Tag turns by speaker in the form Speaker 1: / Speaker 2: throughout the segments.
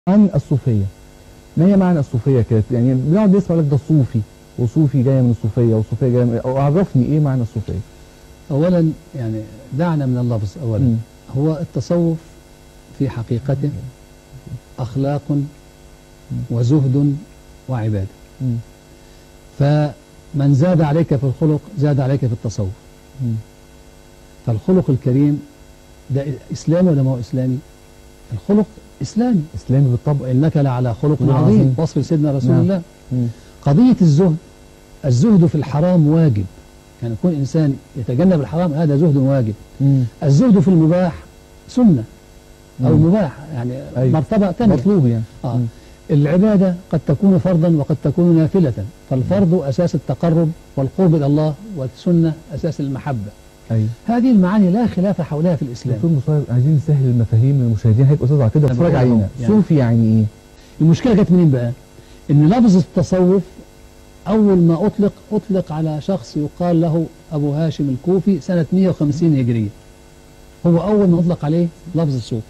Speaker 1: عن الصوفية ما هي معنى الصوفية كده يعني بنقعد نسمع لك ده صوفي وصوفي جاية من الصوفية وصوفية جاية من أو عرفني إيه معنى الصوفية
Speaker 2: أولا يعني دعنا من اللفظ أولا
Speaker 1: مم.
Speaker 2: هو التصوف في حقيقته أخلاق وزهد وعبادة
Speaker 1: مم.
Speaker 2: فمن زاد عليك في الخلق زاد عليك في التصوف
Speaker 1: مم.
Speaker 2: فالخلق الكريم ده إسلامي ولا ما هو إسلامي الخلق إسلامي
Speaker 1: إسلامي بالطبع
Speaker 2: وإنك لعلى خلق
Speaker 1: عظيم.
Speaker 2: عظيم وصف سيدنا رسول
Speaker 1: نعم.
Speaker 2: الله
Speaker 1: مم.
Speaker 2: قضية الزهد الزهد في الحرام واجب يعني يكون إنسان يتجنب الحرام هذا زهد واجب
Speaker 1: مم.
Speaker 2: الزهد في المباح سنة أو
Speaker 1: مم.
Speaker 2: مباح يعني
Speaker 1: أيوة.
Speaker 2: مرتبة ثانية
Speaker 1: مطلوب يعني
Speaker 2: آه.
Speaker 1: مم.
Speaker 2: العبادة قد تكون فرضا وقد تكون نافلة فالفرض أساس التقرب والقرب إلى الله والسنة أساس المحبة
Speaker 1: أيوة
Speaker 2: هذه المعاني لا خلاف حولها في الإسلام
Speaker 1: دكتور مصطفى عايزين نسهل المفاهيم للمشاهدين هيك أستاذ على كده
Speaker 2: أنا
Speaker 1: اتفرج
Speaker 2: بقول
Speaker 1: علينا
Speaker 2: أهو، يعني.
Speaker 1: صوفي يعني إيه؟
Speaker 2: المشكلة جت منين بقى إن لفظ التصوف أول ما أطلق أطلق على شخص يقال له أبو هاشم الكوفي سنة 150 هجرية هو أول ما أطلق عليه لفظ الصوف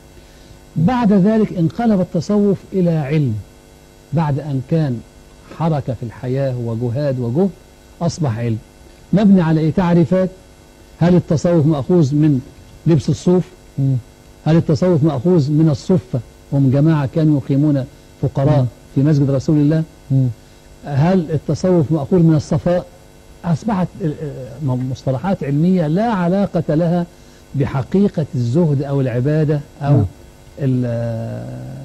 Speaker 2: بعد ذلك انقلب التصوف إلى علم بعد أن كان حركة في الحياة وجهاد وجهد أصبح علم مبني على إيه تعريفات هل التصوف مأخوذ من لبس الصوف
Speaker 1: مم.
Speaker 2: هل التصوف مأخوذ من الصفة هم جماعة كانوا يقيمون فقراء
Speaker 1: مم.
Speaker 2: في مسجد رسول الله
Speaker 1: مم.
Speaker 2: هل التصوف مأخوذ من الصفاء أصبحت آه، آه، مصطلحات علمية لا علاقة لها بحقيقة الزهد أو العبادة أو
Speaker 1: نعم.
Speaker 2: ال- آه،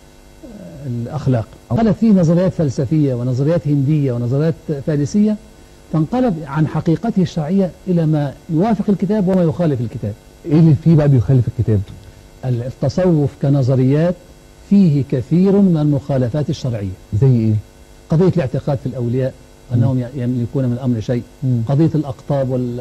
Speaker 2: الأخلاق قالت فيه نظريات فلسفية ونظريات هندية ونظريات فارسية تنقلب عن حقيقته الشرعية إلى ما يوافق الكتاب وما يخالف الكتاب
Speaker 1: إيه اللي فيه بقى بيخالف الكتاب؟
Speaker 2: التصوف كنظريات فيه كثير من المخالفات الشرعية
Speaker 1: زي إيه؟
Speaker 2: قضية الاعتقاد في الأولياء أنهم ي- يملكون من الأمر شيء
Speaker 1: مم.
Speaker 2: قضية الأقطاب وال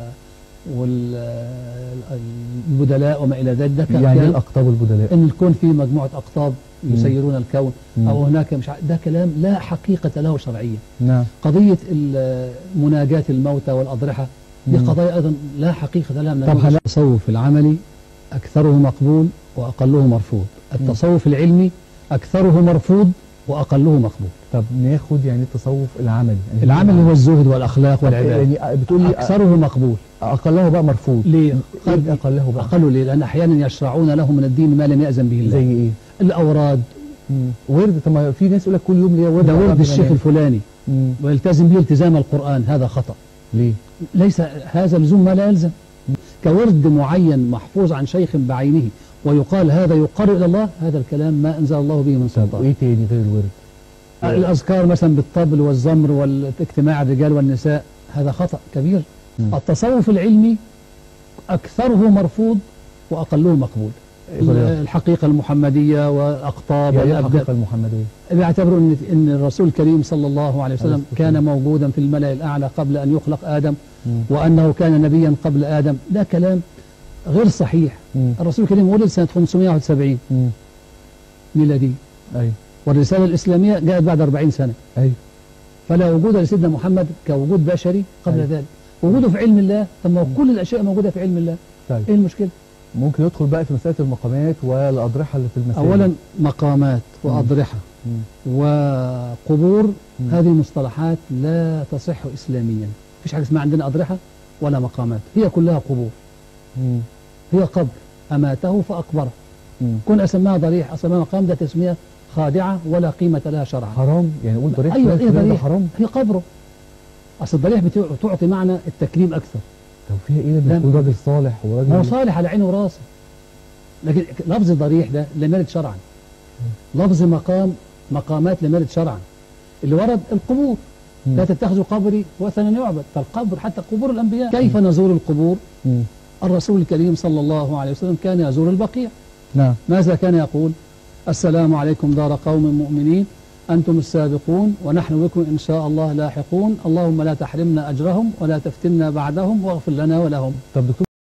Speaker 2: والبدلاء وما إلى ذلك ده كان
Speaker 1: يعني إيه
Speaker 2: كلام
Speaker 1: الأقطاب البدلاء؟
Speaker 2: أن الكون فيه مجموعة أقطاب يسيرون الكون
Speaker 1: مم.
Speaker 2: أو هناك مش ع- ده كلام لا حقيقة له شرعيا
Speaker 1: نعم
Speaker 2: قضية ال- مناجاة الموتى والأضرحة دي
Speaker 1: مم.
Speaker 2: قضايا أيضا لا حقيقة لها من
Speaker 1: طب
Speaker 2: الوجه.
Speaker 1: هلا-
Speaker 2: التصوف العملي أكثره مقبول وأقله مرفوض التصوف العلمي أكثره مرفوض وأقله مقبول
Speaker 1: طب ناخد يعني التصوف العملي يعني
Speaker 2: العمل هو الزهد والأخلاق
Speaker 1: طب
Speaker 2: والعبادة
Speaker 1: يعني بتقول لي
Speaker 2: أكثره مقبول
Speaker 1: أقله بقى مرفوض
Speaker 2: ليه؟
Speaker 1: إيه
Speaker 2: قد
Speaker 1: أقله بقى؟
Speaker 2: أقله ليه؟ لأن أحيانا يشرعون له من الدين ما لم يأذن به الله
Speaker 1: زي إيه؟
Speaker 2: الأوراد
Speaker 1: مم. ورد طب ما في ناس يقول لك كل يوم ليه ورد
Speaker 2: ده ورد
Speaker 1: قبل ما
Speaker 2: الشيخ
Speaker 1: أنام.
Speaker 2: الفلاني
Speaker 1: مم.
Speaker 2: ويلتزم به التزام القرآن هذا خطأ
Speaker 1: ليه؟
Speaker 2: ليس هذا لزوم ما لا يلزم كورد معين محفوظ عن شيخ بعينه ويقال هذا يقرب إلى الله هذا الكلام ما أنزل الله به من
Speaker 1: طب
Speaker 2: سلطان
Speaker 1: إيه تاني غير الورد؟
Speaker 2: الأذكار مثلا بالطبل والزمر والاجتماع الرجال والنساء هذا خطأ كبير
Speaker 1: مم.
Speaker 2: التصوف العلمي أكثره مرفوض وأقله مقبول
Speaker 1: طريقة.
Speaker 2: الحقيقة المحمدية والأقطاب
Speaker 1: يعني إيه
Speaker 2: والأبدان
Speaker 1: الحقيقة المحمدية؟
Speaker 2: بيعتبروا ان ان الرسول الكريم صلى الله عليه وسلم
Speaker 1: عليه الصلاة
Speaker 2: كان موجودا في الملأ الأعلى قبل أن يخلق آدم
Speaker 1: مم.
Speaker 2: وأنه كان نبيا قبل آدم ده كلام غير صحيح
Speaker 1: مم.
Speaker 2: الرسول الكريم ولد سنة 571
Speaker 1: مم.
Speaker 2: ميلادي
Speaker 1: أيوه
Speaker 2: والرسالة الإسلامية جاءت بعد 40 سنة
Speaker 1: أيوه
Speaker 2: فلا وجود لسيدنا محمد كوجود بشري قبل
Speaker 1: أيوة.
Speaker 2: ذلك وجوده في علم الله طب ما هو كل الأشياء موجودة في علم الله
Speaker 1: طيب
Speaker 2: إيه المشكلة
Speaker 1: ممكن ندخل بقى في مسألة المقامات والأضرحة اللي في المساجد
Speaker 2: أولا مقامات وأضرحة
Speaker 1: مم.
Speaker 2: وقبور
Speaker 1: مم.
Speaker 2: هذه مصطلحات لا تصح إسلاميا مفيش حاجة اسمها عندنا أضرحة ولا مقامات هي كلها قبور
Speaker 1: مم.
Speaker 2: هي قبر أماته فأقبره
Speaker 1: مم.
Speaker 2: كون أسماها ضريح أسماها مقام ده تسمية خادعة ولا قيمة لها شرعا
Speaker 1: حرام يعني قول ضريح
Speaker 2: أيوة
Speaker 1: فلان
Speaker 2: إيه
Speaker 1: فلان ده
Speaker 2: ضريح
Speaker 1: حرام
Speaker 2: هي قبره أصل الضريح بتع- تعطي معنى التكريم أكثر
Speaker 1: طب فيها إيه لما
Speaker 2: لا.
Speaker 1: يكون راجل صالح وراجل
Speaker 2: ما هو صالح على عينه وراسه لكن لفظ ضريح ده لم يرد شرعا لفظ مقام مقامات لم يرد شرعا اللي ورد القبور
Speaker 1: مم.
Speaker 2: لا تتخذوا قبري وثنا يعبد فالقبر حتى قبور الأنبياء كيف نزور القبور
Speaker 1: مم.
Speaker 2: الرسول الكريم صلى الله عليه وسلم كان يزور البقيع
Speaker 1: نعم
Speaker 2: ماذا كان يقول السلام عليكم دار قوم مؤمنين أنتم السابقون ونحن بكم إن شاء الله لاحقون اللهم لا تحرمنا أجرهم ولا تفتنا بعدهم واغفر لنا ولهم
Speaker 1: طب دكتور